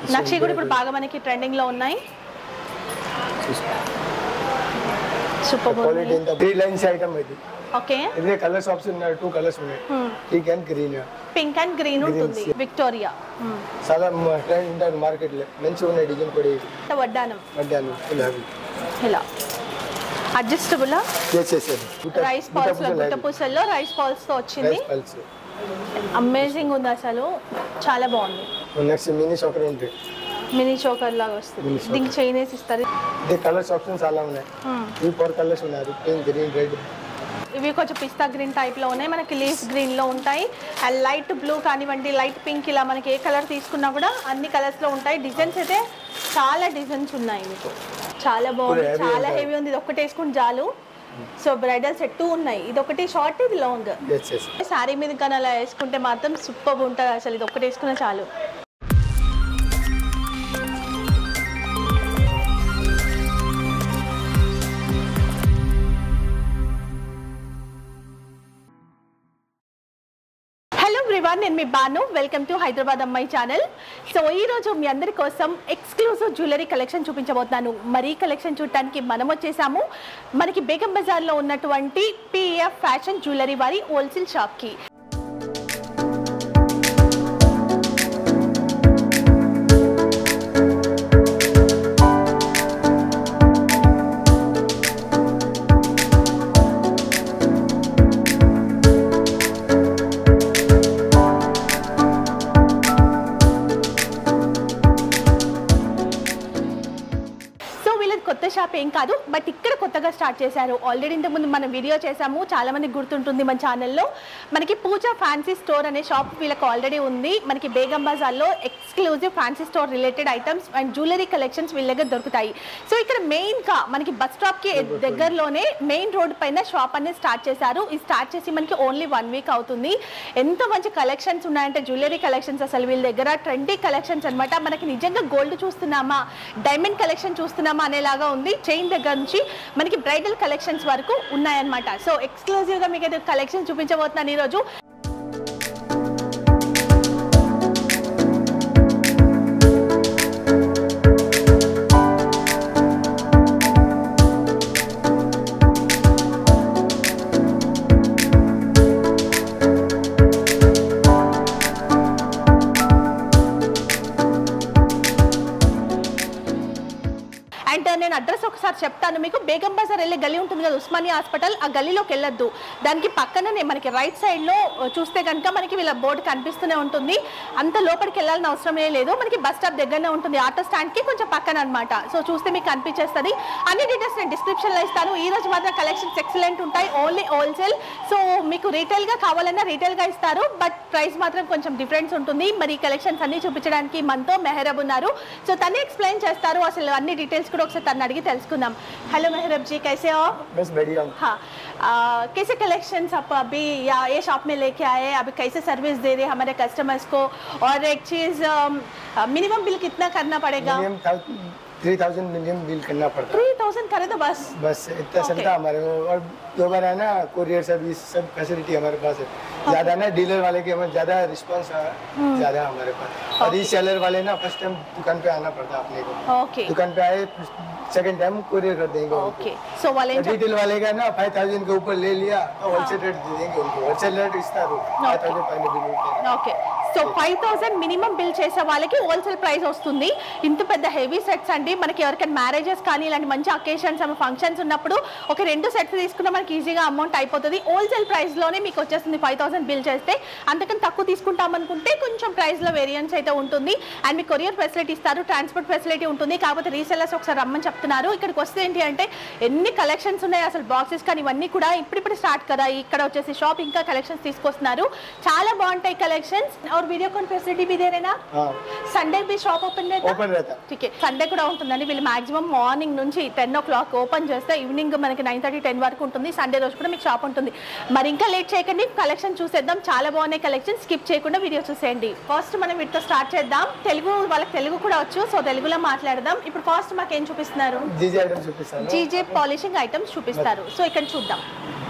నక్షి కూడా ఇప్పుడు బాగా మనకి ట్రెండింగ్ లో ఉన్నాయి సూపర్ క్వాలిటీ ఎంత త్రీ లైన్స్ ఐటమ్ ఇది ఓకే ఇదే కలర్స్ ఆప్షన్ ఉన్నాయి టూ కలర్స్ ఉన్నాయి pink and green pink and green ఉంటుంది విక్టోరియా చాలా ట్రెండ్ ఉంటుంది మార్కెట్ లో మంచిగా ఉన్నాయి డిజైన్ కూడా ఇది. వడ్డానం మధ్యాహ్నం ఫుల్ హ్యాపీ ఇలా అడ్జస్టబుల్ చేసేసారు రైస్ పాల్స్ లో గుట్ట పూసల్లో రైస్ పాల్స్ తో వచ్చింది రైస్ పల్స్ అమేజింగ్ ఉంది అసలు చాలా బాగుంది నెక్స్ట్ మినీ షాకర్ ఉంటాయి మినీ చోకర్ లాగా వస్తుంది Mini choker. దీనికి చైన్ వేసి ఇస్తారు ఇది కలర్స్ ఆప్షన్ చాలా ఉన్నాయి Hmm. ఈ ఫోర్ కలర్స్ ఉన్నాయి పింక్ గ్రీన్ రెడ్ ఇవి కొంచెం పిస్తా గ్రీన్ టైప్ లో ఉన్నాయి మనకి లీఫ్ గ్రీన్ లో ఉంటాయి అండ్ లైట్ బ్లూ కానివ్వండి లైట్ పింక్ ఇలా మనకి ఏ కలర్ తీసుకున్నా కూడా అన్ని కలర్స్ లో ఉంటాయి డిజైన్స్ అయితే చాలా డిజైన్స్ ఉన్నాయి మీకు చాలా బాగుంది heavy చాలా ఉంటాయి. హెవీ ఉంది ఇది ఒకటి వేసుకుని చాలు సో బ్రైడల్ సెట్ టూ ఉన్నాయి ఇది ఒకటి షార్ట్ ఇది లాంగ్ ఎస్ ఎస్ శారీ మీద కానీ అలా వేసుకుంటే మాత్రం సూపర్ ఉంటుంది అసలు ఇది ఒకటి వేసుకున్నా చాలు హలో ఎవ్రీవన్ నేను మీ బాను వెల్కమ్ టు హైదరాబాద్ అమ్మాయి ఛానల్ సో ఈ రోజు మీ అందరి కోసం ఎక్స్క్లూజివ్ జ్యువెలరీ కలెక్షన్ చూపించబోతున్నాను మరి ఈ కలెక్షన్ చూడటానికి మనం వచ్చేసాము మనకి బేగం బజార్లో ఉన్నటువంటి పిఎఫ్ ఫ్యాషన్ జ్యువెలరీ వారి హోల్సేల్ షాప్కి సో వీళ్ళది కొత్త షాప్ ఏం కాదు బట్ ఇక్కడ కొత్తగా స్టార్ట్ చేశారు ఆల్రెడీ ఇంతకుముందు మనం వీడియో చేశాము చాలా మందికి గుర్తుంటుంది మన ఛానల్లో మనకి పూజ ఫ్యాన్సీ స్టోర్ అనే షాప్ వీళ్ళకి ఆల్రెడీ ఉంది మనకి బేగం బజార్లో exclusive fancy store related items and jewellery collections వీళ్ళ దగ్గర దొరుకుతాయి సో ఇక్కడ మెయిన్గా మనకి బస్ స్టాప్కి దగ్గరలోనే మెయిన్ రోడ్ పైన షాప్ అనేది స్టార్ట్ చేశారు ఇది స్టార్ట్ చేసి మనకి ఓన్లీ వన్ వీక్ అవుతుంది ఎంత మంచి కలెక్షన్స్ ఉన్నాయంటే జ్యువెలరీ కలెక్షన్స్ అసలు వీళ్ళ దగ్గర ట్రెండీ కలెక్షన్స్ అన్నమాట మనకి నిజంగా గోల్డ్ చూస్తున్నామా డైమండ్ కలెక్షన్ చూస్తున్నామా అనేలాగా ఉంది చైన్ దగ్గర నుంచి మనకి బ్రైడల్ కలెక్షన్స్ వరకు ఉన్నాయన్నమాట సో ఎక్స్క్లూజివ్గా మీకు అయితే కలెక్షన్ చూపించబోతున్నాను ఈరోజు అండ్ నేను అడ్రస్ ఒకసారి చెప్తాను మీకు బేగం బజార్ వెళ్ళే గల్లీ ఉంటుంది కదా ఉస్మానియా హాస్పిటల్ ఆ గల్లీలోకి వెళ్ళొద్దు దానికి పక్కననే మనకి రైట్ సైడ్లో చూస్తే కనుక మనకి వీళ్ళ బోర్డు కనిపిస్తూనే ఉంటుంది అంత లోపలికి వెళ్ళాలని అవసరమే లేదు మనకి బస్ స్టాప్ దగ్గరనే ఉంటుంది ఆటో స్టాండ్కి కొంచెం పక్కన అనమాట సో చూస్తే మీకు కనిపించేస్తుంది అన్ని డీటెయిల్స్ నేను డిస్క్రిప్షన్లో ఇస్తాను ఈ రోజు మాత్రం కలెక్షన్స్ ఎక్సలెంట్ ఉంటాయి ఓన్లీ హోల్సేల్ సో మీకు రీటైల్గా కావాలన్నా రీటైల్గా ఇస్తారు బట్ ప్రైస్ మాత్రం కొంచెం డిఫరెన్స్ ఉంటుంది మరి కలెక్షన్స్ అన్ని చూపించడానికి మనతో మెహరబ్ ఉన్నారు సో తనే ఎక్స్ప్లెయిన్ చేస్తారు అసలు అన్ని డీటెయిల్స్ కూడా ఒకసారి తను అడిగి తెలుసుకుందాం హలో మెహరబ్ जी कैसे हो आप? बस बढ़िया हाँ आ, कैसे कलेक्शंस आप अभी या ये शॉप में लेके आए अभी कैसे सर्विस दे रहे हैं हमारे कस्टमर्स को और एक चीज मिनिमम बिल कितना करना पड़ेगा minimum three thousand minimum bill करना पड़ता थ्री थाउजेंड करे तो बस बस इतना Okay. चलता हमारे को और दो बार है ना कोरियर सर्विस सब फैसिलिटी हमारे पास है ज्यादा ना डीलर वाले के हमें ज्यादा रिस्पांस ज्यादा है हमारे पास और ई सेलर वाले ना फर्स्ट टाइम दुकान पे आना पड़ता है अपने को ओके दुकान पे आए सेकंड टाइम कोरियर कर देंगे उनको। ओके సో వాళ్ళు ఏం చెప్- रिटेल वाले का ना फाइव थाउजेंड के ऊपर ले लिया तो होलसेल रेट दे देंगे उनको होलसेल रेट इस्तारू five thousand five hundred okay so five thousand minimum bill చేసే వాళ్ళకి హోల్సేల్ ప్రైస్ వస్తుంది ఇంత పెద్ద హెవీ సెట్స్ అండి మనకి ఎవరికైనా మ్యారేజెస్ కానీ ఇలాంటి మంచి అకేషన్స్ ఫంక్షన్స్ ఉన్నప్పుడు ఒక రెండు సెట్స్ తీసుకున్నా మనకి ఈజీగా అమౌంట్ అయిపోతుంది హోల్సేల్ ప్రైస్లోనే మీకు వచ్చేస్తుంది ఫైవ్ థౌసండ్ బిల్ చేస్తే అంతకని తక్కువ తీసుకుంటాం అనుకుంటే కొంచెం ప్రైస్లో వేరియన్స్ అయితే ఉంటుంది అండ్ మీకు కొరియర్ ఫెసిలిటీ ఇస్తారు ట్రాన్స్పోర్ట్ ఫెసిలిటీ ఉంటుంది కాకపోతే రీసెల్లర్స్ ఒకసారి రమ్మని చెప్తున్నారు ఇక్కడికి వస్తే ఏంటి అంటే ఎన్ని కలెక్షన్స్ ఉన్నాయి అసలు బాక్సెస్ కానీ ఇవన్నీ కూడా ఇప్పుడిప్పుడు స్టార్ట్ కదా ఇక్కడ వచ్చేసి షాప్ ఇంకా కలెక్షన్స్ తీసుకొస్తున్నారు చాలా బాగుంటాయి కలెక్షన్స్ और वीडियो कॉन फैसिलिटी भी दे रहे ना हाँ సండే भी షాప్ ఓపెన్ रहता ओपन रहता ఓకే సండే కూడా ఉంటుందండి వీళ్ళు మాక్సిమం మార్నింగ్ నుంచి టెన్ ఓ క్లాక్ ఓపెన్ చేస్తే ఈవినింగ్ మనకి నైన్ థర్టీ టెన్ వరకు ఉంటుంది సండే రోజు కూడా మీకు షాప్ ఉంటుంది మరి ఇంకా లేట్ చేయకండి కలెక్షన్ చూసేద్దాం చాలా బాగున్నాయి కలెక్షన్ స్కిప్ చేయకుండా వీడియో చూసేయండి ఫస్ట్ మనం వీటితో స్టార్ట్ చేద్దాం తెలుగు వాళ్ళకి తెలుగు కూడా వచ్చు సో తెలుగులో మాట్లాడదాం ఇప్పుడు ఫస్ట్ మాకు ఏం చూపిస్తున్నారు జీజీ ఐటమ్ చూపిస్తాను జీజే పాలిషింగ్ ఐటమ్స్ చూపిస్తారు సో ఇక్కడ చూద్దాం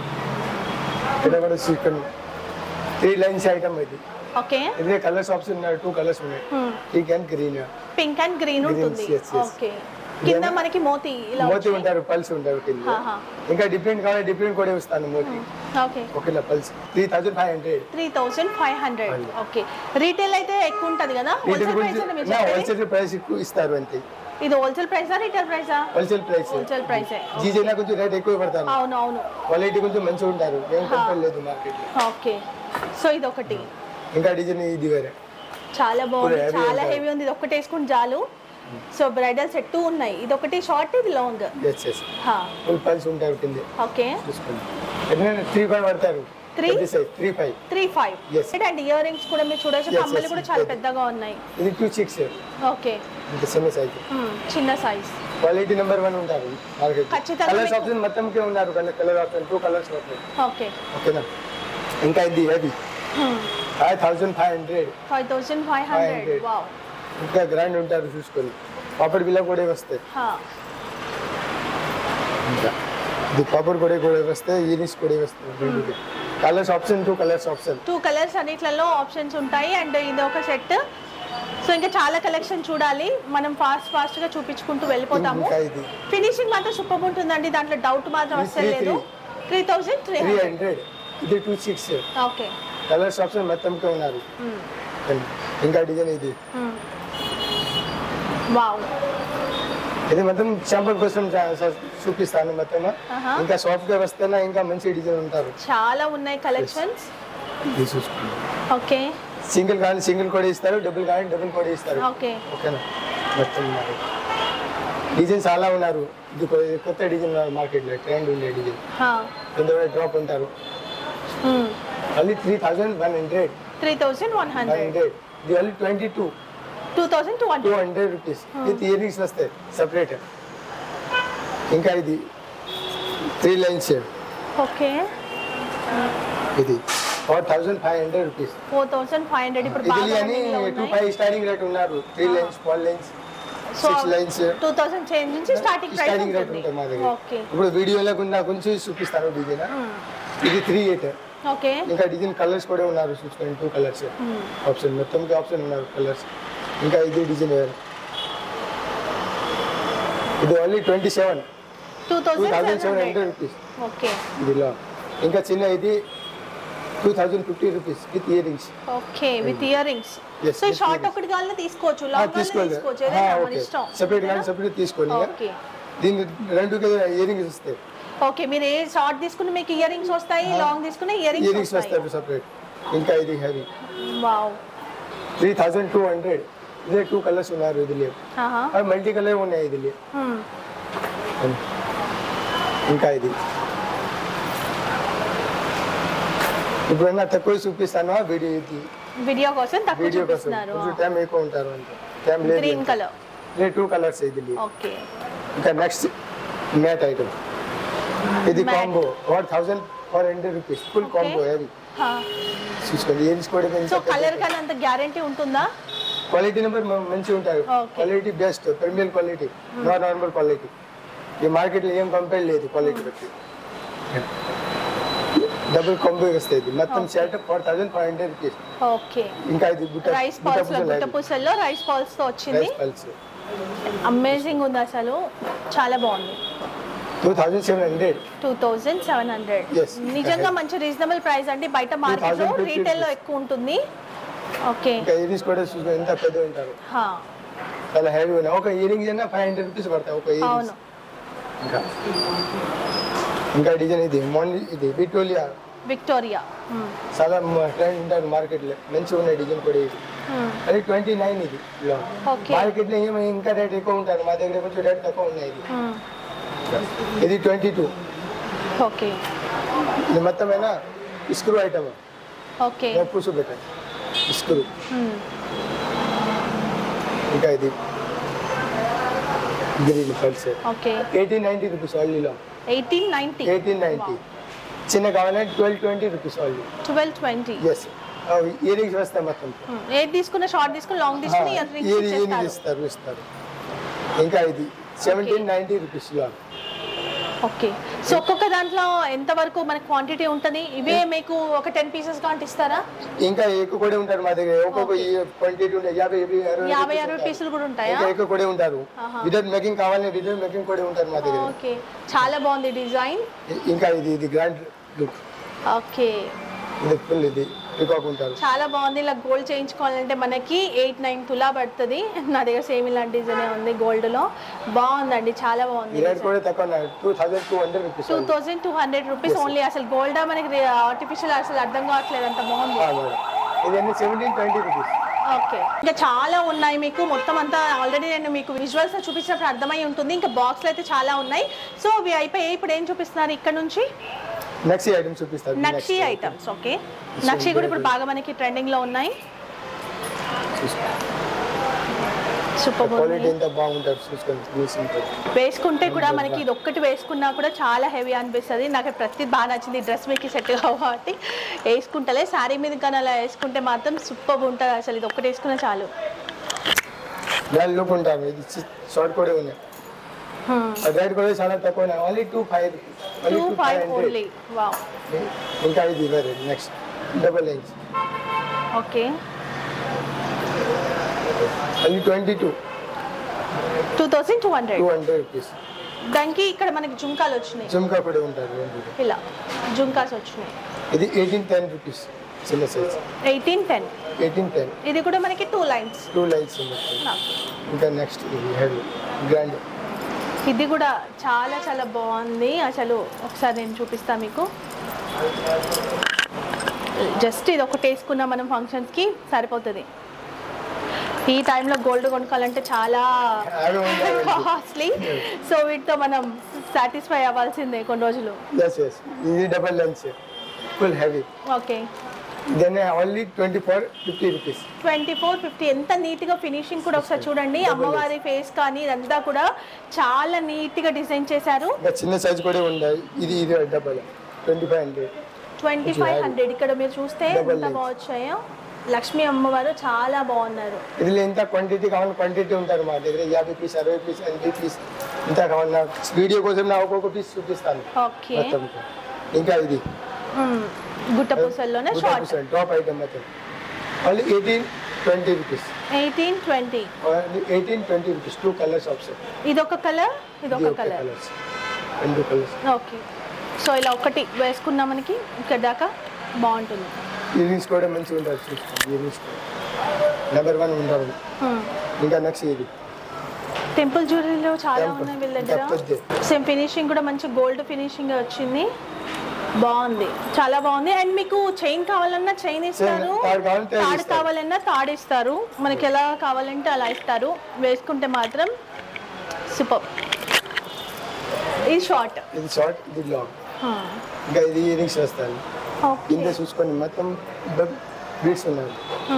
ఇక్కడ కూడా చికెన్ త్రీ లైన్స్ ఐటమ్ ఇది ఓకే ఇదే కలర్స్ ఆప్షన్ ఉన్నాయి టూ కలర్స్ ఉన్నాయి pink and green pink and green Greens, ఉంటుంది yes, yes. ఓకే కింద మనకి మోతి ఇలా మోతి ఉంటారు పల్స్ ఉంటారు కింద ఆహా. ఇంకా డిఫరెంట్ కావాలి డిఫరెంట్ కూడా ఇస్తాను మోతి ఓకే ఓకేనా pearls three thousand five hundred three thousand five hundred okay retail అయితే ఎక్కువ ఉంటుంది కదా హోల్సేల్ ప్రైస్ అంటే మీరు చెప్పేది? హోల్సేల్ ప్రైస్ ఎక్కువ ఇస్తారు అంతే ఇది హోల్సేల్ ప్రైసా రీటైల్ ప్రైసా హోల్సేల్ ప్రైస్ హోల్సేల్ ప్రైసే జీజైనా కొంచెం రేట్ ఎక్కువ పడతాను అవును అవును క్వాలిటీ కొంచెం మంచిగా ఉంటారు ఏం కంపేర్ లేదు మార్కెట్ లో ఓకే సో ఇది ఒకటి ఇంకా డిజైన్ ఇది వేరే చాలా బాగుంది heavy చాలా ఉంటుంది. హెవీ ఉంది ఇది ఒక్కటి వేసుకుని చాలు సో బ్రైడల్ సెట్ టూ ఉన్నాయి ఇది ఒకటి షార్ట్ ఇది long yes yes full pearls ఉంటారు కింద ఓకే చూసుకోండి ఎట్లా త్రీ ఫైవ్ పడతారు Three? Three five three five Yes. And ear rings కూడా మీరు చూడొచ్చు Yes, కమ్మలు yes, కూడా చాలా yes. పెద్దగా ఉన్నాయి ఇది టూ సిక్స్ ఓకే ఇంకా చిన్న సైజ్ చిన్న సైజ్ క్వాలిటీ నెంబర్ వన్ ఉంటారు మార్కెట్ ఖచ్చితంగా కలర్స్ మీకు- ఆప్షన్ మొత్తంకే ఉన్నారు కలర్ ఆప్షన్ టూ కలర్స్ వస్తాయి ఓకే ఓకేనా ఇంకా ఇది heavy five thousand five hundred five thousand five hundred 500. Wow ఇంకా గ్రాండ్ ఉంటారు చూసుకొని పాపడ్ బిల్ల కూడా వస్తాయి ఇంకా ఇది పాపడ్ కూడా కూడా వస్తాయి ఇయరింగ్స్ కూడా వస్తాయి రెండు colours option two colours option two colours అన్నిట్లలో ఆప్షన్స్ ఉంటాయి అండ్ ఇది ఒక సెట్ సో ఇంకా చాలా కలెక్షన్ చూడాలి మనం ఫాస్ట్ ఫాస్ట్ గా చూపించుకుంటూ వెళ్ళిపోతాము ఇంకా ఇది ఫినిషింగ్ మాత్రం సూపర్ ఉంటుందండి దాంట్లో డౌట్ మాత్రం ఇది అస్సలు three, లేదు three thousand three three hundred ఇది two six okay colours option మొత్తంకే ఉన్నారు ఇంకా డిజైన్ ఇది వావ్ ఇది మొత్తం శాంపుల్ కోసం చా- చా- చూపిస్తాను మొత్తం ఆహా. ఇంకా సాఫ్ట్ గా వస్తేనే ఇంకా మంచి డిజైన్ ఉంటారు చాలా ఉన్నాయి కలెక్షన్స్ ఇది చూసుకోండి ఓకే సింగిల్ కానీ సింగిల్ కూడా ఇస్తారు డబుల్ కానీ డబుల్ కూడా ఇస్తారు ఓకే ఓకేనా మొత్తం ఉన్నారు డిజైన్ చాలా ఉన్నారు ఇది కొ- కొత్త డిజైన్ ఉన్నారు మార్కెట్లో ట్రెండ్ ఉండే డిజైన్ కింద కూడా డ్రాప్ ఉంటారు only three thousand one hundred three thousand one one hundred hundred ఇది only twenty two two thousand two two hundred hundred rupees with ear rings వస్తాయి సపరేట్ ఇంకా ఇది త్రీ లైన్స్ ఓకే ఇది four thousand five hundred rupees four thousand five hundred ఇప్పుడు ఇది బాగా అని raining లో టూ ఉన్నాయి ఫైవ్ స్టార్టింగ్ రేట్ ఉన్నారు three lines four lines so six lines two thousand change నుంచి స్టార్టింగ్ ప్రైస్ స్టార్టింగ్ రేట్ ఉంటుంది ఉంటుంది మా దగ్గర ఓకే ఇప్పుడు వీడియోలో కొంచెం కొంచెం చూపిస్తాను డిజైన్ ఇది త్రీ ఎయిట్ ఓకే ఇంకా డిజైన్ కలర్స్ కూడా ఉన్నారు చూసుకోండి టూ కలర్స్ ఆప్షన్ మొత్తంకి ఆప్షన్ ఉన్నారు కలర్స్ ఇంకా ఇది డిజైన్ వేరు ఇది only twenty seven two two thousand thousand seven seven hundred hundred rupees okay ఇదిలో ఇంకా చిన్న ఇది two thousand fifty rupees with year earrings okay with year earrings Yes, so with short earrings. ఒకటి కావాలన్నా తీసుకోవచ్చు లాంగ్ తీసుకోవాలి తీసుకోవచ్చు ఏదైనా మన ఓకే ఇష్టం సెపరేట్ కానీ సెపరేట్ తీసుకోండి ఇక. ఓకే దీని రెండు ఇయర్ రింగ్స్ వస్తాయి ఓకే మీరు ఏ షార్ట్ తీసుకుని మీకు ఇయర్ రింగ్స్ వస్తాయి లాంగ్ తీసుకుని ఇయర్ ఇయర్ రింగ్స్ రింగ్స్ వస్తాయి వస్తాయి సెపరేట్ ఇంకా ఇది heavy wow three thousand two hundred ఇదే టూ కలర్స్ ఉన్నారు ఇది లేవు ఆహా అవి మల్టీ కలర్ ఉన్నాయి ఇది లేవు Hmm. ఇంకా ఇది ఇప్పుడైనా తక్కువ చూపిస్తాను వీడియో ఇది వీడియో కోసం తక్కువ వీడియో కోసం చూపిస్తున్నారు కొంచెం టైం ఎక్కువ ఉంటారు అంతే టైం లేదు గ్రీన్ కలర్ లేదు టూ కలర్స్ ఇది లేవు ఓకే ఇంకా నెక్స్ట్ మ్యాట్ ఐటమ్ ఇది Mat. Combo four thousand four hundred rupees full combo heavy చూసుకోండి ఇయర్స్ కూడా సో కలర్ కానీ అంత గ్యారంటీ ఉంటుందా క్వాలిటీ నెంబర్ మంచిగా ఉంటారు Okay. Quality best premium quality no normal quality ఈ మార్కెట్లో ఏం కంపేర్ లేదు క్వాలిటీ బట్టి డబుల్ కాంబో వస్తుంది మొత్తం short four thousand five hundred rupees okay ఇంకా ఇది గుట్ట రైస్ పాల్స్ లో గుట్ట పూసల్లో రైస్ పాల్స్ తో వచ్చింది రైస్ పల్స్ అమేజింగ్ ఉంది అసలు చాలా బాగుంది two thousand seven hundred two thousand seven hundred Yes. నిజంగా మంచి రీజనబుల్ ప్రైస్ అండి బయట మార్కెట్ లో 2050 రీటైల్ లో ఎక్కువ ఉంటుంది ఓకే ఇంకా ఇయరింగ్స్ కూడా చూసుకో ఎంత పెద్ద ఉంటారు హా, చాలా హెవీ ఉన్నాయి ఒక ఇయరింగ్స్ అయినా ఫైవ్ హండ్రెడ్ రూపీస్ పడతాయి ఒక ఇయరింగ్స్ అవును ఇంకా ఇంకా డిజైన్ ఇది మోన్లీ ఇది విక్టోరియా విక్టోరియా చాలా ట్రెండ్ ఉంటారు మార్కెట్లో మంచిగా ఉన్నాయి డిజైన్ కూడా ఇది అది ట్వంటీ నైన్ ఇది ఓకే మార్కెట్లో ఏమో ఇంకా రేట్ ఎక్కువ ఉంటారు మా దగ్గర కొంచెం రేట్ తక్కువ ఉన్నాయి ఇది ఇది ట్వంటీ టూ ఓకే ఇది మొత్తమైనా స్క్రూ ఐటమ్ ఓకే పూసు పెట్టండి స్క్రూ ఇంకా ఇది green pearls okay eighteen ninety rupees ఆల్లీలో ఎయిటీన్ నైన్టీ ఎయిటీన్ నైంటీ చిన్న కావాలంటే ట్వెల్వ్ ట్వంటీ రూపీస్ ఆల్లీ twelve twenty yes ear rings వస్తాయి మొత్తం ఏది తీసుకున్న షార్ట్ తీసుకుని లాంగ్ తీసుకుని ఇయర్ రింగ్స్ ఇయర్ ఇయరింగ్స్ ఇచ్చేస్తారు ఇస్తారు ఇస్తారు ఇంకా ఇది సెవెంటీన్ నైంటీ రూపీస్ లో ఓకే సో ఒక్కొక్క దాంట్లో ఎంత వరకు మనకి క్వాంటిటీ ఉంటుంది ఇవే మీకు ఒక టెన్ పీసెస్ కాంటి ఇస్తారా ఇంకా ఎక్కువ కూడా ఉంటారు మా దగ్గర ఒక్కొక్క క్వాంటిటీ ఉంటాయి యాభై యాభై అరవై యాభై పీసులు అరవై ఉంటారు. పీసులు కూడా ఉంటాయా ఇంకా ఎక్కువ కూడా ఉంటారు వితౌట్ మేకింగ్ కావాలని వితౌట్ మేకింగ్ కూడా ఉంటారు మా దగ్గర ఓకే చాలా బాగుంది డిజైన్ ఇంకా ఇది ఇది గ్రాండ్ లుక్ ఓకే ఇది ఫుల్ ఇది పికాక్ ఉంటారు చాలా బాగుంది ఇలా గోల్డ్ చేయించుకోవాలంటే మనకి ఎయిట్ నైన్ తులా పడుతుంది నా దగ్గర సేమ్ ఇలాంటి డిజైనే ఉంది గోల్డ్ లో బాగుందండి చాలా ఈ బాగుంది రేట్ కూడా తక్కువ two thousand two hundred rupees two thousand two hundred rupees only అసలు గోల్డ్ మనకి ఆర్టిఫిషియల్ అసలు అర్థం కావట్లేదు అంత బాగుంది ఇది అన్ని సెవెంటీన్ ట్వంటీ రూపీస్ ఓకే ఇంకా చాలా ఉన్నాయి మీకు మొత్తం అంతా ఆల్రెడీ నేను మీకు విజువల్స్ చూపించినప్పుడు అర్థమై ఉంటుంది ఇంకా బాక్స్లు అయితే చాలా ఉన్నాయి సో అవి అయిపోయి ఇప్పుడు ఏం చూపిస్తున్నారు ఇక్కడ నుంచి నెక్స్ట్ ఐటమ్ చూపిస్తారు నక్షి ఐటమ్స్ ఓకే నక్షి కూడా ఇప్పుడు బాగా మనకి ట్రెండింగ్ లో ఉన్నాయి సూపర్ క్వాలిటీ ఎంత బాగుంటారు చూసుకొని చూసుకుంటారు వేసుకుంటే కూడా మనకి ఇది ఒక్కటి వేసుకున్నా కూడా చాలా హెవీ అనిపిస్తుంది నాకు ప్రతి బాగా నచ్చింది డ్రెస్ మీకు సెట్ కాబట్టి వేసుకుంటలే శారీ మీద కానీ అలా వేసుకుంటే మాత్రం సూపర్ ఉంటుంది అసలు ఇది ఒక్కటి వేసుకున్నా చాలు దాని లుక్ ఉంటారు ఇది షార్ట్ కూడా ఉన్నాయి రేట్ కూడా చాలా తక్కువ ఉన్నాయి only two five only two two five five only wow ఇంకా ఇది వేరే నెక్స్ట్ డబల్ ఇంచ్ ఓకే అది twenty two two thousand two hundred two hundred rupees దానికి ఇక్కడ మనకి జుంకాలు వచ్చినాయి జుమ్కా కూడా ఉంటారు రెండు ఇలా జుంకాస్ వచ్చినాయి ఇది ఎయిటీన్ టెన్ రూపీస్ చిన్న size eighteen ten eighteen ten ఇది కూడా మనకి టూ లైన్స్ టూ లైన్స్ ఉన్నాయి ఇంకా నెక్స్ట్ ఇది హెవీ గ్రాండ్ ఇది కూడా చాలా చాలా బాగుంది అసలు ఒకసారి నేను చూపిస్తాను మీకు జస్ట్ ఇది ఒకటి వేసుకున్నా మనం ఫంక్షన్స్కి సరిపోతుంది ఈ టైంలో గోల్డ్ కొనుక్కోవాలంటే చాలా అవి ఉంటాయి కాస్ట్లీ సో వీటితో మనం సాటిస్ఫై అవ్వాల్సిందే కొన్ని రోజులు ఎస్ ఎస్ ఇది double lines full heavy okay then only twenty four fifty rupees twenty four fifty ఎంత నీట్గా ఫినిషింగ్ కూడా ఒకసారి చూడండి అమ్మవారి ఫేస్ కానీ ఇదంతా కూడా చాలా నీట్గా డిజైన్ చేశారు ఇంకా చిన్న సైజ్ కూడా ఉన్నాయి ఇది ఇది double twenty five hundred twenty five hundred ఇక్కడ మీరు చూస్తే Double ఎంత lens. బాగా వచ్చాయో లక్ష్మీ అమ్మవారు చాలా బాగున్నారు ఇది ఎంత క్వాంటిటీ కావాలి క్వాంటిటీ ఉంటారు మా దగ్గర యాభై పీస్ అరవై పీస్ ఎనభై పీస్ ఇంత కావాలి నాకు వీడియో కోసం నా ఒక్కొక్క పీస్ చూపిస్తాను ఓకే మొత్తం ఇంకా ఇది గుట్ట పూసల్లోనే షార్ట్ డ్రాప్ ఐటమ్ మొత్తం only eighteen twenty rupees eighteen twenty only eighteen twenty rupees two colours option ఇదొక కలర్ ఇదొక కలర్ కలర్స్ రెండు కలర్స్ ఓకే సో ఇలా ఒకటి వేసుకున్నా మనకి ఇక్కడ దాకా బాగుంటుంది ఇయరింగ్స్ కూడా మంచిగా ఉంటారు చూసుకోండి ఇయరింగ్స్ నెంబర్ వన్ ఉంటారు ఇంకా నెక్స్ట్ ఇది టెంపుల్ జ్యువెలరీలో చాలా Temple. ఉన్నాయి వీళ్ళ ఇంకా దగ్గర పెద్ద. సేమ్ ఫినిషింగ్ కూడా మంచి గోల్డ్ ఫినిషింగ్ వచ్చింది బాగుంది చాలా బాగుంది అండ్ మీకు చైన్ కావాలన్నా చైన్ ఇస్తారు తాడు కావాలంటే తాడు ఇస్తారు. కావాలన్నా తాడు ఇస్తారు మనకి ఎలా కావాలంటే అలా ఇస్తారు వేసుకుంటే మాత్రం సూపర్ ఇది షార్ట్ ఇది షార్ట్ ఇది లాంగ్ ఇంకా ఇది ఇయరింగ్స్ వేస్తాను ఓకే కింద చూసుకొని మొత్తం బీట్స్ ఉన్నాయి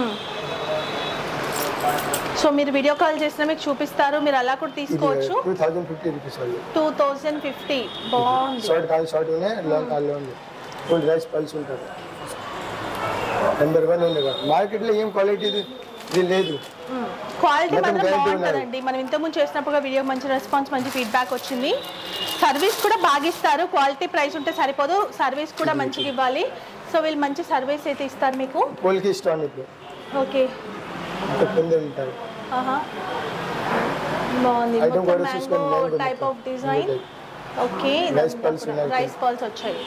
సో మీరు వీడియో కాల్ చేసినా మీకు చూపిస్తారు మీరు అలా కూడా ఇది తీసుకోవచ్చు టూ థౌజండ్ ఫిఫ్టీ రూపీస్ వాళ్ళు టూ థౌజండ్ ఫిఫ్టీ బాగుంది షార్ట్ కాల్ షార్ట్ ఉన్నాయి లాంగ్ కాల్లో ఉంది ఫుల్ రైస్ పల్స్ ఉంటుంది నెంబర్ వన్ ఉంది మార్కెట్లో ఏం క్వాలిటీ ఇది లేదు క్వాలిటీ మొత్తం మాత్రం guarantee బాగుంటుందండి మనం ఇంతకుముందు చేసినప్పుడు వీడియో మంచి రెస్పాన్స్ మంచి ఫీడ్బ్యాక్ వచ్చింది సర్వీస్ కూడా బాగా ఇస్తారు క్వాలిటీ ప్రైస్ ఉంటే సరిపోదు సర్వీస్ కూడా మంచిగా ఇవ్వాలి సో వీళ్ళు మంచి సర్వీస్ అయితే ఇస్తారు మీకు పోల్కి స్టాన్ ఇప్పుడు ఓకే ఇంకా కింద ఉంటారు ఆహా బాగుంది Item మొత్తం కూడా చూసుకొని మ్యాంగో mango టైప్ మొత్తం. Of design okay Rice pulse ఉన్నాయి. రైస్ పల్స్ వచ్చాయి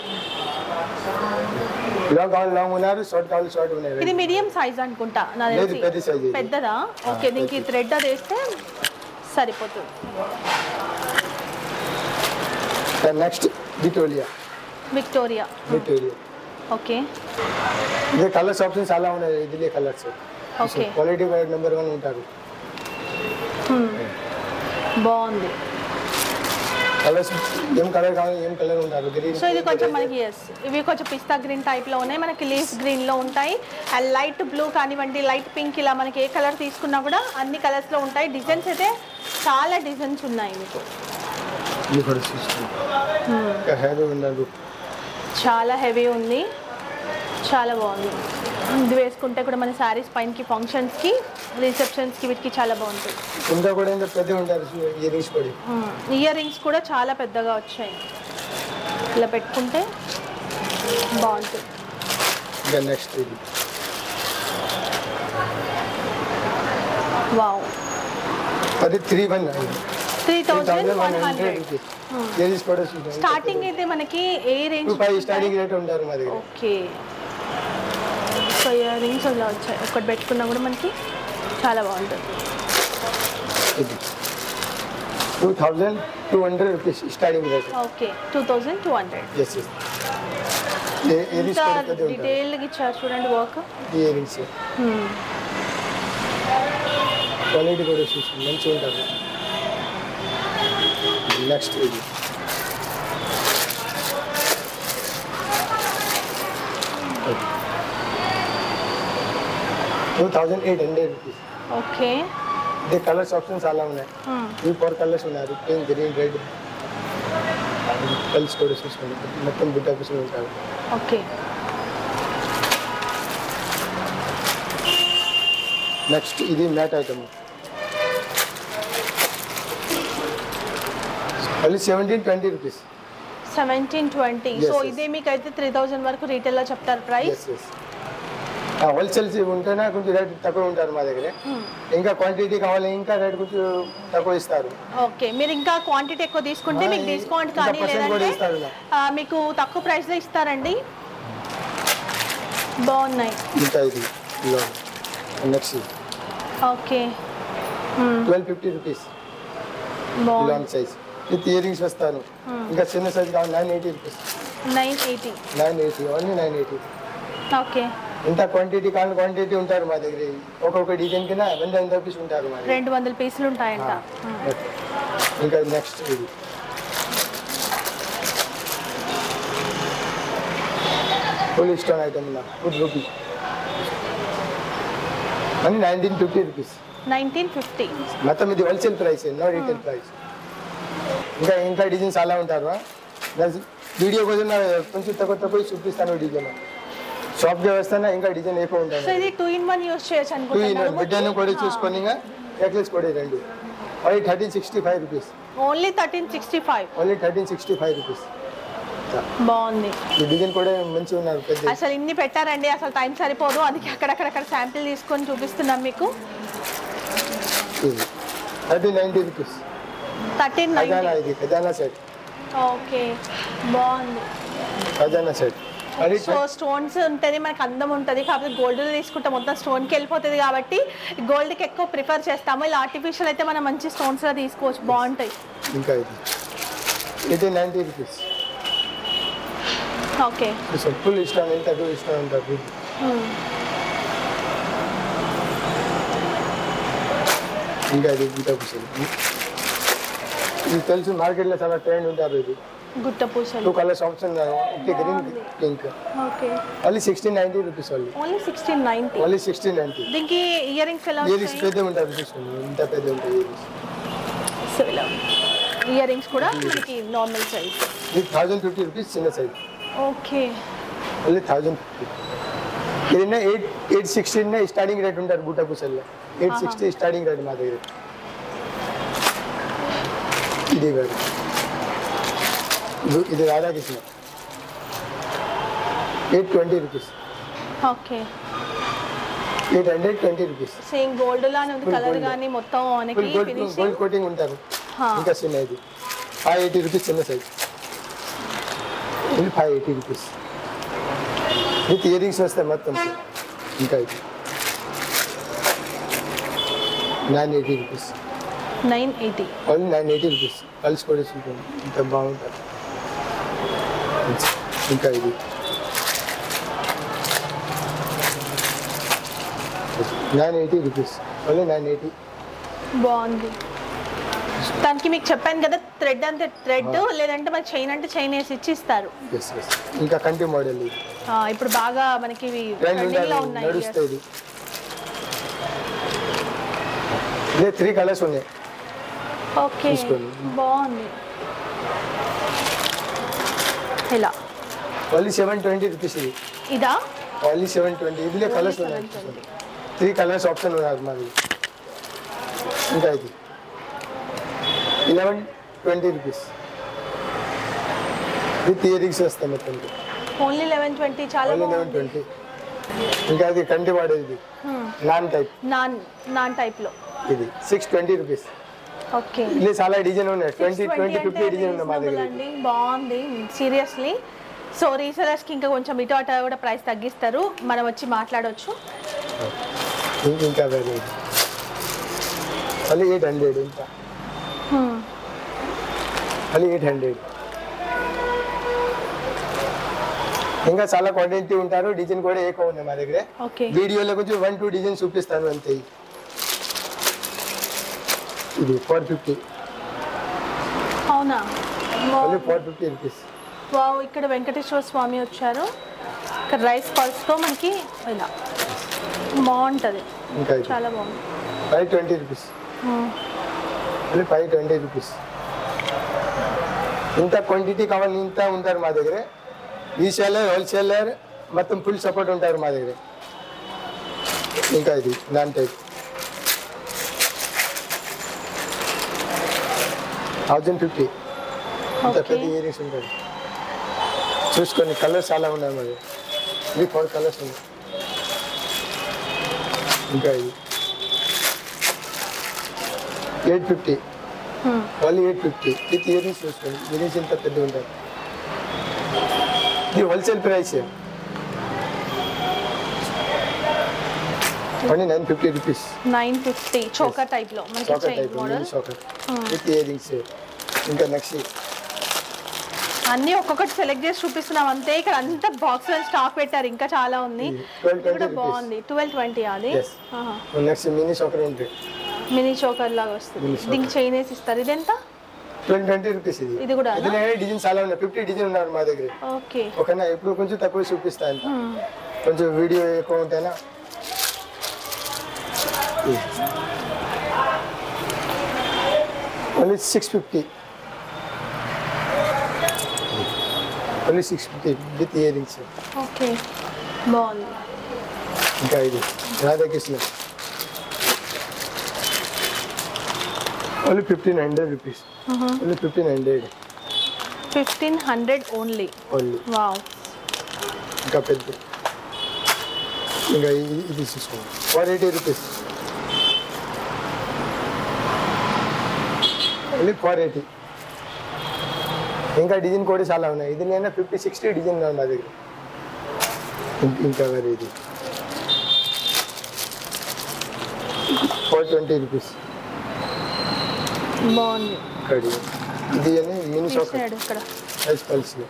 లాంగ్ కావాలి లాంగ్ ఉన్నారు షార్ట్ కావాలి షార్ట్ ఇది ఉన్నాయి మీడియం సైజ్ అనుకుంటా నా లేదు, తెలిసి పెద్ద size ఇది. పెద్దదా ఓకే దీనికి థ్రెడ్ అది వేస్తే సరిపోతుంది next Victoria Victoria Victoria okay ఇదే కలర్స్ ఆప్షన్స్ చాలా ఉన్నాయి ఇదిలే colours okay quality number one ఉంటారు బాగుంది కలర్స్ ఏం కలర్ కావాలి ఏం కలర్ ఉంటారు గ్రీన్ సో ఇది కొంచెం మనకి ఎస్ ఇవి కొంచెం పిస్తా గ్రీన్ టైప్లో ఉన్నాయి మనకి లీఫ్ గ్రీన్లో ఉంటాయి అండ్ లైట్ బ్లూ కానివ్వండి లైట్ పింక్ ఇలా మనకి ఏ కలర్ తీసుకున్నా కూడా అన్ని కలర్స్లో ఉంటాయి డిజైన్స్ అయితే చాలా డిజైన్స్ ఉన్నాయి మీకు ఇది కూడా చూసుకోండి ఇంకా హెవీ ఉన్నారు చాలా హెవీ ఉంది చాలా బాగుంది ఇది వేసుకుంటే కూడా మన శారీస్ పైనకి ఫంక్షన్స్కి రిసెప్షన్స్కి వీటికి చాలా బాగుంటుంది ఇంకా కూడా ఇంకా పెద్ద ఉంటారు ఇయరింగ్స్ కూడా ఇయర్ రింగ్స్ కూడా చాలా పెద్దగా వచ్చాయి ఇలా పెట్టుకుంటే బాగుంటుంది ఇంకా నెక్స్ట్ ఇది వావ్ అది three one three three thousand thousand one one hundred hundred rupees ఏది కూడా స్టార్టింగ్ అయితే మనకి ఏ range two five starting rate ఉంటారు మా దగ్గర ఓకే సో ఇయర్ రింగ్స్ అలా వచ్చాయి ఒకటి పెట్టుకున్నా కూడా మనకి చాలా బాగుంటుంది ఇది two thousand two hundred rupees starting rate okay two thousand two hundred yes yes ఏది ఇంకా కూడా పెద్ద ఉంటారు డీటెయిల్గా ఇచ్చారు చూడండి వర్క్ ఇయర్ రింగ్స్ క్వాలిటీ కూడా చూసి మంచిగా ఉంటుంది నెక్స్ట్ ఇది two thousand eight hundred rupees okay ఇది కలర్స్ ఆప్షన్స్ చాలా ఉన్నాయి ఈ ఫోర్ కలర్స్ ఉన్నారు పింక్ గ్రీన్ రెడ్ కలర్స్ కూడా చూసుకోండి మొత్తం బుట్ట పీసులు ఉంటారు ఓకే నెక్స్ట్ ఇది మ్యాట్ ఐటమ్ మళ్ళీ seventeen twenty rupees seventeen twenty Yes, so yes. ఇదే మీకు అయితే త్రీ థౌజండ్ వరకు రీటైల్లో చెప్తారు ప్రైస్ ఎస్ ఎస్ హోల్సేల్ ఉంటేనే కొంచెం రేట్ తక్కువ ఉంటారు మా దగ్గర ఇంకా క్వాంటిటీ కావాలి ఇంకా రేట్ కొంచెం తక్కువ ఇస్తారు ఓకే మీరు ఇంకా క్వాంటిటీ ఎక్కువ తీసుకుంటే ఆ, మీకు ఈ- డిస్కౌంట్ ఇంకా కానీ percent కూడా లేదంటే ఇస్తారు ఇలా. ఆ, మీకు తక్కువ ప్రైస్లో ఇస్తారండి బాగున్నాయి ఇంకా ఇది next okay twelve fifty rupees బాగుంది long size with year rings వస్తారు ఇంకా చిన్న సైజ్ కావాలి nine eighty rupees nine eighty nine eighty only nine eighty okay ఇంత క్వాంటిటీ కావాలి క్వాంటిటీ ఉంటారు మా దగ్గర ఒక్కొక్క డిజైన్ కింద వంద వంద రూపీస్ ఉంటారు మా దగ్గర రెండు వందల పీసులు ఉంటాయంట ఓకే. ఇంకా నెక్స్ట్ ఇది ఫుల్ స్టోన్ ఐటమ్ ఉన్నా ఫుడ్ రూపీ అని nineteen fifty rupees nineteen fifty మొత్తం ఇది wholesale price no retail price ఇంకా ఇంకా డిజైన్స్ చాలా ఉంటారు వీడియో కోసం నా కొంచెం తక్కువ తక్కువ చూపిస్తాను డిజైన్ షాప్కి వస్తానే ఇంకా డిజైన్ ఎక్కువ సో ఉంటాయి ఇది టూ ఇన్ వన్ యూస్ చేయొచ్చు టూ ఇన్ అనుకుంటున్నాను బిడ్డను కూడా చూసుకొని ఇంకా నెక్లెస్ కూడా రెండు only thirteen sixty five rupees only thirteen sixty five only thirteen sixty five rupees బాగుంది ఈ డిజైన్ కూడా మంచిగా ఉన్నారు పెద్ద అసలు ఇన్ని పెట్టారండి అసలు టైం సరిపోదు అందుకే అక్కడక్కడక్కడ శాంపిల్ తీసుకొని చూపిస్తున్నాం మీకు ఇది థర్టీ నైంటీ రూపీస్ థర్టీన్ ఖజానా నైన్టీ ఇది ఖజానా సెట్ ఓకే బాగుంది ఖజానా సెట్ అది సో స్టోన్స్ ఉంటేనే మనకు అందం ఉంటుంది కాకపోతే గోల్డ్ తీసుకుంటే మొత్తం స్టోన్కి వెళ్ళిపోతుంది కాబట్టి గోల్డ్కి ఎక్కువ ప్రిఫర్ చేస్తాము ఇలా ఆర్టిఫిషియల్ అయితే మనం మంచి స్టోన్స్లో తీసుకోవచ్చు బాగుంటాయి ఇంకా ఇది eighty ninety rupees okay full ఇష్టం ఎంత టూ ఇష్టం ఉంటుంది ఇంకా ఇది ఇంకా పుస్తకం ఇది తెలుసు మార్కెట్లో చాలా ట్రెండ్ ఉంటారు ఇది గుట్ట టూ పూసలు కలర్స్ ఆప్షన్ ఒకటి green pink okay only sixteen ninety rupees వాళ్ళు only sixteen ninety only sixteen ninety దీనికి ఇయర్ రింగ్స్ ఎలా ఇయర్స్ వస్తాయి పెద్ద ఉంటారు చూసుకోండి ఇంత పెద్ద ఉంటాయి ఇయర్స్ సో ఇలా ఇయర్ రింగ్స్ కూడా మనకి నార్మల్ సైజ్ ఇది థౌజండ్ ఫిఫ్టీ రూపీస్ చిన్న size okay only thousand fifty ಇದನ್ನ ಏಟ್ ಏಟ್ ಸಿಕ್ಸ್ಟಿನೇ ಸ್ಟಾರ್ಟಿಂಗ್ ರೇಟ್ ఉంటారు బూటా పూసల్లో ఎయిట్ సిక్స్టీ స్టార్టింగ్ రేట్ మా దగ్గర ఇది వేరు ఇది ఇది Radhakrishna eight twenty rupees okay eight hundred twenty rupees same gold లానే ఉంది Full కలర్ gold. కానీ మొత్తం మనకి full gold finishing gold coating ఉంటారు ఇంకా చిన్న ఇది ఫైవ్ ఎయిటీ రూపీస్ చిన్న సైజ్ ఇది five eighty rupees with ear rings వస్తాయి మొత్తం ఇంకా ఇది nine eighty rupees nine eighty only nine eighty rupees కలిసి కూడా ఉంటుంది ఇంత బాగుంటుంది ఇంకా ఇది nine eighty rupees only nine eighty బాగుంది దానికి మీకు చెప్పాను కదా థ్రెడ్ అంటే థ్రెడ్ లేదంటే మనకి చైన్ అంటే చైన్ వేసి ఇచ్చి ఇస్తారు ఎస్ ఎస్ ఇంకా కంటి మోడల్ ఇది ఆ, ఇప్పుడు బాగా మనకి ఇవి ట్రెండ్ ట్రెండింగ్ లో ఉండాలి ఉన్నాయి నడుస్తుంది ఇదే త్రీ కలర్స్ ఉన్నాయి ఓకే తీసుకోండి. బాగుంది ఇలా ఓన్లీ సెవెన్ ట్వంటీ రూపీస్ ఇది ఇదా ఓన్లీ సెవెన్ ట్వంటీ ఇదిలే కలర్స్ ఉన్నాయి 720. త్రీ కలర్స్ ఆప్షన్ ఉన్నారు మాది ఇంకా ఇది eleven twenty rupees with earrings వస్తాయి మొత్తం ఓన్లీ లెవెన్ ట్వంటీ చాలా ఓన్లీ లెవెన్ బాగుంది ట్వంటీ ఇంకా అది కంటి వాడేది నాన్ టైప్ నాన్ నాన్ టైప్లో ఇది సిక్స్ ట్వంటీ రూపీస్ ఓకే ఇది చాలా డిజైన్ ఉన్నాయి ట్వంటీ ట్వంటీ ఫిఫ్టీ డిజైన్ ఉన్నాయి మా దగ్గర అండి బాగుంది సీరియస్లీ సో రీసెలర్స్కి ఇంకా కొంచెం ఇటు అటు కూడా ప్రైస్ తగ్గిస్తారు మనం వచ్చి మాట్లాడవచ్చు ఇంక- ఇంకా వేరే ఇది. మళ్ళీ ఎయిట్ హండ్రెడ్ ఇంకా మళ్ళీ ఎయిట్ హండ్రెడ్ ఇంకా చాలా క్వాంటిటీ ఉంటారు డిజైన్ కూడా ఎక్కువ ఉన్నాయి మా దగ్గర ఓకే వీడియోలో కొంచెం వన్ టూ డిజైన్ చూపిస్తాను అంతే ఇది ఫోర్ ఫిఫ్టీ అవునా మళ్ళీ ఫోర్ ఫిఫ్టీ రూపీస్ వావ్ ఇక్కడ వెంకటేశ్వర స్వామి వచ్చారు ఇక్కడ రైస్ పల్స్తో మనకి ఇలా బాగుంటుంది ఇంకా ఇది చాలా బాగుంది ఫైవ్ ట్వంటీ రూపీస్ మళ్ళీ ఫైవ్ ట్వంటీ రూపీస్ ఇంత క్వాంటిటీ కావాలి ఇంత ఉంటారు మా దగ్గర రీసేలర్ హోల్సేలర్ మొత్తం ఫుల్ సపోర్ట్ ఉంటారు మా దగ్గర ఇంకా ఇది దాని టైప్ థౌజండ్ ఫిఫ్టీ ఇంత ఓకే పెద్ద ఇయరింగ్స్ ఉంటుంది చూసుకొని కలర్స్ చాలా ఉన్నాయి మరి ఇది ఫోర్ కలర్స్ ఉన్నాయి ఇంకా ఇది ఎయిట్ ఫిఫ్టీ మళ్ళీ ఎయిట్ ఫిఫ్టీ విత్ ఇయరింగ్స్ చూసుకోండి ఇయరింగ్స్ ఇంత పెద్ద ఉంటాయి ఇది wholesale price only nine fifty rupees nine fifty choker టైప్లో మనకి choker chain type model choker with earrings ఇంకా నెక్స్ట్ అన్ని ఒక్కొక్కటి సెలెక్ట్ చేసి చూపిస్తున్నాం అంతే ఇక్కడ అంతా బాక్స్ స్టాక్ పెట్టారు ఇంకా చాలా ఉంది ట్వెల్వ్ ఇది కూడా ట్వంటీ రూపీస్ బాగుంది ట్వెల్వ్ ట్వంటీ అది Yes. నెక్స్ట్ మినీ షాకర్ ఉంటుంది మినీ చోకర్ లాగా వస్తుంది Mini choker. దీనికి చైన్ వేసి ఇస్తారు ఇది ఎంత ట్వెల్వ్ ట్వంటీ రూపీస్ ఇది ఇది కూడా ఇది డిజైన్ చాలా ఉన్నాయి ఫిఫ్టీ డిజైన్ ఉన్నారు మా దగ్గర ఓకే ఓకేనా ఇప్పుడు కొంచెం తక్కువ చూపిస్తా అంత కొంచెం వీడియో ఎక్కువ ఉంటేనా only six fifty only six fifty with earrings okay బాగుంది ఇంకా ఇది Radhakrishna only fifteen hundred rupees only fifteen hundred fifteen hundred only only wow ఇంకా పెద్ద ఇంకా ఇది ఇది చూసుకోండి four eighty rupees only four eighty ఇంకా డిజైన్ కూడా చాలా ఉన్నాయి ఇది నేను ఫిఫ్టీ సిక్స్టీ డిజైన్ ఉంది నా దగ్గర ఇం- ఇంకా వేరే ఇది ఫోర్ ట్వంటీ రూపీస్ బాగుంది ఇక్కడ ఇది అని మినీ షాప్ ఇచ్చాడు ఇక్కడ సైజ్ పల్స్లో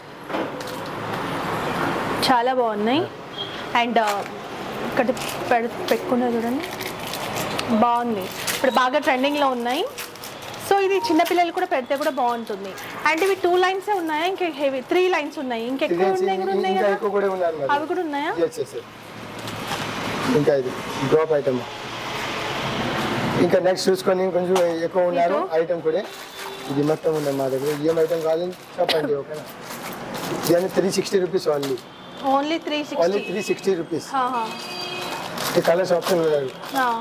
చాలా బాగున్నాయి అండ్ ఇక్కడ పెడ పెట్టుకున్నారు చూడండి బాగుంది ఇప్పుడు బాగా ట్రెండింగ్లో ఉన్నాయి సో ఇది చిన్నపిల్లలు కూడా పెడితే కూడా బాగుంటుంది అండ్ ఇవి టూ లైన్స్ ఉన్నాయా ఇంకా హెవీ త్రీ లైన్స్ ఉన్నాయి ఇంకెక్కువ డిజైన్స్ ఉన్నాయి కూడా ఉన్నాయి ఇంకా కదా ఎక్కువ కూడా ఉన్నారు మరి అవి కూడా ఉన్నాయా Yes, yes, yes. ఇంకా ఇది డ్రాప్ ఐటమ్ ఇంకా నెక్స్ట్ చూసుకొని కొంచెం ఎక్కువ ఉన్నారు ఐటమ్ కూడా ఇది మొత్తం ఉన్నాయి మా దగ్గర ఏం ఐటమ్ కావాలని చెప్పండి ఓకేనా ఇది three sixty rupees only only three only sixty three sixty rupees ఈ కలర్స్ ఆప్షన్ ఉన్నారు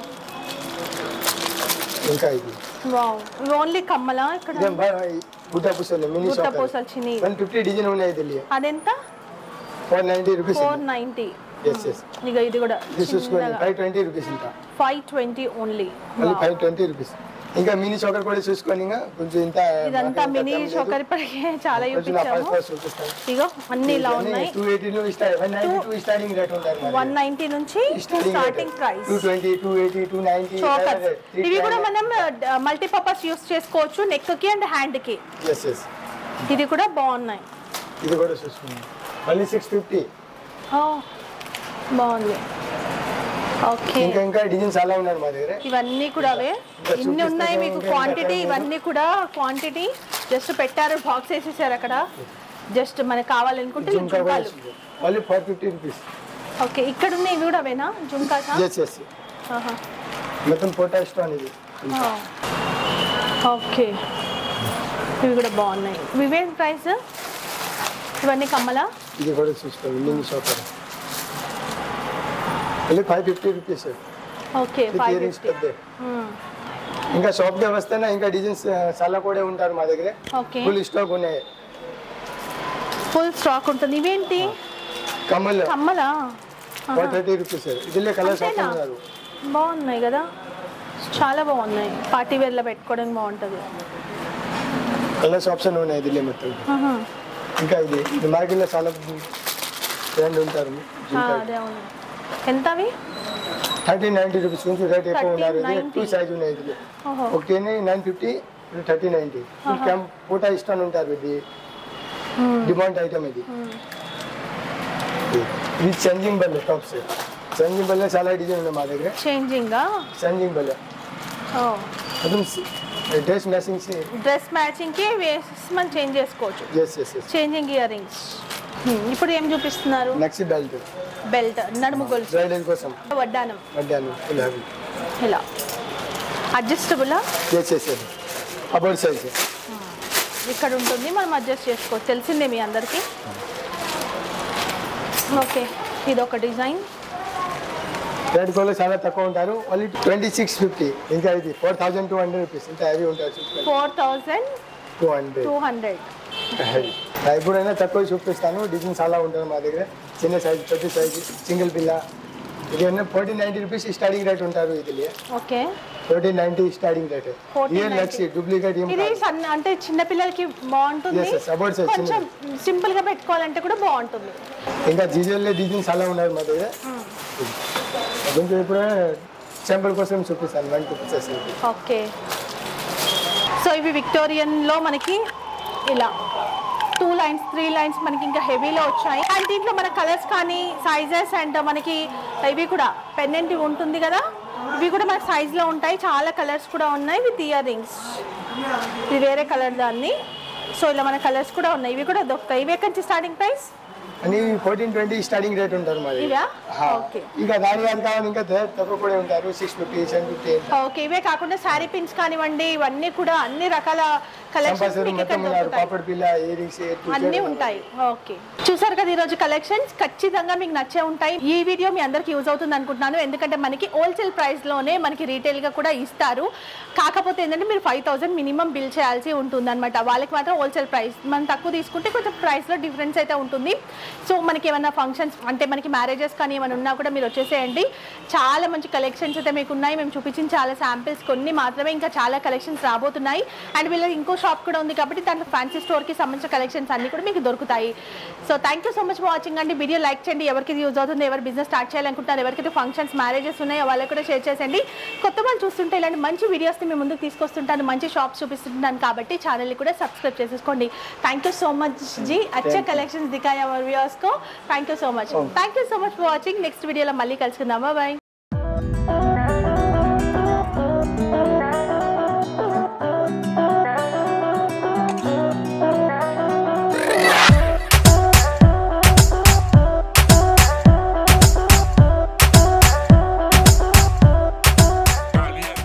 ఇంకా ఇది ఇవి ఓన్లీ కమ్మలా ఇక్కడ ఇదేం బాగా గుడ్డ పూసలు మినీ గుట్ట షాప్ పూసలు చిన్ని వన్ ఫిఫ్టీ డిజైన్ ఉన్నాయి ఇది అదెంత four ninety rupees four ninety yes yes ఇక ఇది కూడా ఇది చూసుకోండి ఫైవ్ ట్వంటీ రూపీస్ ఇంకా ఫైవ్ ట్వంటీ ఓన్లీ మళ్ళీ ఫైవ్ ట్వంటీ రూపీస్ ఇంకా మినీ చోకర్ కూడా చూసుకొని ఇంకా కొంచెం ఇంత ఇదంతా మినీ షోకర్ ఇప్పటికే చాలా కొంచెం నా చూపించాము ఫస్ట్ ఫస్ట్ చూపిస్తాను ఇగో అన్ని ఇలా ఉన్నాయి టూ ఎయిటీలో start one ninety two starting rate ఉంటారు వన్ నైన్టీ నుంచి starting price two twenty two eighty two ninety chokers ఇవి కూడా మనం మల్టీపర్పస్ యూస్ చేసుకోవచ్చు నెక్ కి అండ్ హ్యాండ్ కి ఎస్ ఎస్ ఇది కూడా బాగున్నాయి ఇది కూడా చూసుకున్నాం మళ్ళీ సిక్స్ ఫిఫ్టీ ఓ, బాగుంది ఓకే ఇంకా ఇంకా డిజైన్స్ చాలా ఉన్నాయి మా దగ్గర ఇవన్నీ కూడా అవే ఇన్ని ఉన్నాయి మీకు క్వాంటిటీ ఇవన్నీ కూడా క్వాంటిటీ జస్ట్ పెట్టారు బాక్స్ వేసేసారు అక్కడ జస్ట్ మనకు కావాలనుకుంటే ఇవి జుంకా కూడా జుంకాలు మళ్ళీ ఫోర్ ఫిఫ్టీ రూపీస్ ఓకే ఇక్కడ ఉన్నాయి ఇవి కూడా అవేనా జుంకాసా ఎస్ ఎస్ ఆహా. మొత్తం పోటా స్టోన్ ఇది ఆ. ఓకే ఇవి కూడా బాగున్నాయి ఇవేం ప్రైస్ ఇవన్నీ కమ్మలా ఇది కూడా చూసుకోండి మినీ షాప్ మళ్ళీ five fifty rupees okay five earrings fifty పెద్ద ఇంకా షాప్ కి వస్తేనే ఇంకా డిజైన్స్ చాలా కూడా ఉంటారు మా దగ్గర ఓకే ఫుల్ స్టాక్ ఉన్నాయి ఫుల్ స్టాక్ ఉంటుంది ఇవేంటి కమ్మల్ కమ్మలా ఫోర్ థర్టీ రూపీస్ ఇదిలే కలర్స్ అంతేనా? ఉన్నారు బాగున్నాయి కదా చాలా బాగున్నాయి పార్టీ వేర్లో పెట్టుకోవడానికి బాగుంటుంది కలర్స్ ఆప్షన్ ఉన్నాయి ఇదిలే మొత్తం ఆహా. ఇంకా ఇది ఇది మార్కెట్లో చాలా ట్రెండ్ ఉంటారు ఆ, అదే అవును ఎంత అవి థర్టీ నైంటీ రూపీస్ నుంచి రేట్ ఎక్కువ 30, ఉన్నారు ఇది 90. టూ సైజ్ ఉన్నాయి ఇది ఓహో ఒకటి నైన్ ఫిఫ్టీ థర్టీ నైంటీ క్యాంప్ పూట ఇష్టం ఉంటారు ఇది డిమాండ్ ఐటమ్ ఇది ఇది చంజింగ్ బల్లె టాప్స్ చంజింగ్ బల్లె చాలా డిజైన్ ఉన్నాయి మా దగ్గర చేంజింగా చంజింగ్ బల్లె మొత్తం డ్రెస్ మ్యాచింగ్ డ్రెస్ మ్యాచింగ్కి వేసి మనం చేంజ్ చేసుకోవచ్చు yes yes yes changing ear rings ఇప్పుడు ఏం చూపిస్తున్నారు నెక్స్ట్ బెల్ట్ బెల్ట్ నడుము గొలుసు బ్రైడల్ కోసం వడ్డానం మధ్యాహ్నం ఫుల్ హ్యాపీ ఇలా అడ్జస్టబులా yes yes yes about size ఇక్కడ ఉంటుంది మనం అడ్జస్ట్ చేసుకోవచ్చు తెలిసిందే మీ అందరికీ ఓకే ఇది ఒక డిజైన్ రెడ్ కలర్ చాలా తక్కువ ఉంటారు ఓన్లీ ట్వంటీ సిక్స్ ఫిఫ్టీ ఇంకా ఇది four thousand two hundred rupees ఇంకా హెవీ ఉంటారు four thousand two hundred two hundred heavy ఎప్పుడైనా తక్కువ చూపిస్తాను డిజైన్ చాలా ఉంటుంది మా దగ్గర చిన్న సైజ్ పెద్ద సైజ్ సింగిల్ పిల్ల ఇది fourteen ninety rupees starting rate ఉంటారు ఇది okay fourteen ninety starting rate 1490. Real లక్సీ డూప్లికేట్ ఏం ఇది కాదు. సన్న అంటే చిన్న పిల్లలకి బాగుంటుంది Yes, yes, about size, కొంచెం సింపుల్ గా పెట్టుకోవాలంటే కూడా బాగుంటుంది ఇంకా డిజైన్లో డిజైన్ చాలా ఉన్నారు మా దగ్గర కొంచెం ఇప్పుడు శాంపుల్ కోసం చూపిస్తాను వన్ చూపించేస్తాను ఓకే సో ఇవి విక్టోరియన్ లో మనకి ఇలా టూ లైన్స్ త్రీ లైన్స్ మనకి ఇంకా హెవీలో వచ్చాయి అండ్ దీంట్లో మన కలర్స్ కానీ సైజెస్ అండ్ మనకి ఇవి కూడా పెన్నెంట్ ఉంటుంది కదా ఇవి కూడా మన సైజులో ఉంటాయి చాలా కలర్స్ కూడా ఉన్నాయి విత్ ఇయర్ రింగ్స్ ఇది వేరే కలర్ దాన్ని సో ఇలా మన కలర్స్ కూడా ఉన్నాయి ఇవి కూడా దొరుకుతాయి ఇవి ఎక్కడి నుంచి స్టార్టింగ్ ప్రైస్ అని ఫోర్టీన్ ట్వంటీ స్టార్టింగ్ రేట్ ఉంటారు మాది ఇవా హా. ఓకే ఇక దాని దాని కావాలి ఇంకా ద- తక్కువ కూడా ఉంటారు six fifty seven fifty okay ఇవే కాకుండా శారీ పిన్స్ కానివ్వండి ఇవన్నీ కూడా అన్ని రకాల కలెక్షన్స్ కంపల్సరీ మీకు ఇక్కడ మొత్తం ఉన్నారు దొరుకుతాయి పాపడ్ పిల్ల ఇయరింగ్స్ అన్నీ ఉంటాయి ఓకే చూసారు కదా ఈరోజు కలెక్షన్స్ ఖచ్చితంగా మీకు నచ్చే ఉంటాయి ఈ వీడియో మీ అందరికి యూజ్ అవుతుంది అనుకుంటున్నాను ఎందుకంటే మనకి హోల్సేల్ ప్రైస్ లోనే మనకి రీటైల్ గా కూడా ఇస్తారు కాకపోతే ఏంటంటే మీరు ఫైవ్ థౌసండ్ మినిమం బిల్ చేయాల్సి ఉంటుంది అనమాట వాళ్ళకి మాత్రం హోల్సేల్ ప్రైస్ మనం తక్కువ తీసుకుంటే కొంచెం ప్రైస్ లో డిఫరెన్స్ అయితే ఉంటుంది సో మనకి ఏమైనా ఫంక్షన్స్ అంటే మనకి మ్యారేజెస్ కానీ ఏమైనా ఉన్నా కూడా మీరు వచ్చేసేయండి చాలా మంచి కలెక్షన్స్ అయితే మీకు ఉన్నాయి మేము చూపించిన చాలా శాంపిల్స్ కొన్ని మాత్రమే ఇంకా చాలా కలెక్షన్స్ రాబోతున్నాయి అండ్ వీళ్ళ ఇంకో షాప్ కూడా ఉంది కాబట్టి దాంట్లో ఫ్యాన్సీ స్టోర్కి సంబంధించిన కలెక్షన్స్ అన్ని కూడా మీకు దొరుకుతాయి so thank you so much for watching అండి వీడియో లైక్ చేయండి ఎవరికి యూజ్ అవుతుంది ఎవరు బిజినెస్ స్టార్ట్ చేయాలనుకుంటున్నారు ఎవరికైతే ఫంక్షన్స్ మ్యారేజెస్ ఉన్నాయో వాళ్ళకి కూడా షేర్ చేసేయండి కొత్త వాళ్ళు చూస్తుంటే ఇలాంటి మంచి వీడియోస్ని మీ ముందుకు తీసుకొస్తుంటాను మంచి షాప్స్ చూపిస్తుంటాను కాబట్టి ఛానల్ని కూడా సబ్స్క్రైబ్ చేసేసుకోండి thank you so much ji అచ్చే కలెక్షన్స్ దిखाया और व्यूअर्स को thank you so much thank you so much for watching next video లో మళ్ళీ కలుసుకుందాం బాయ్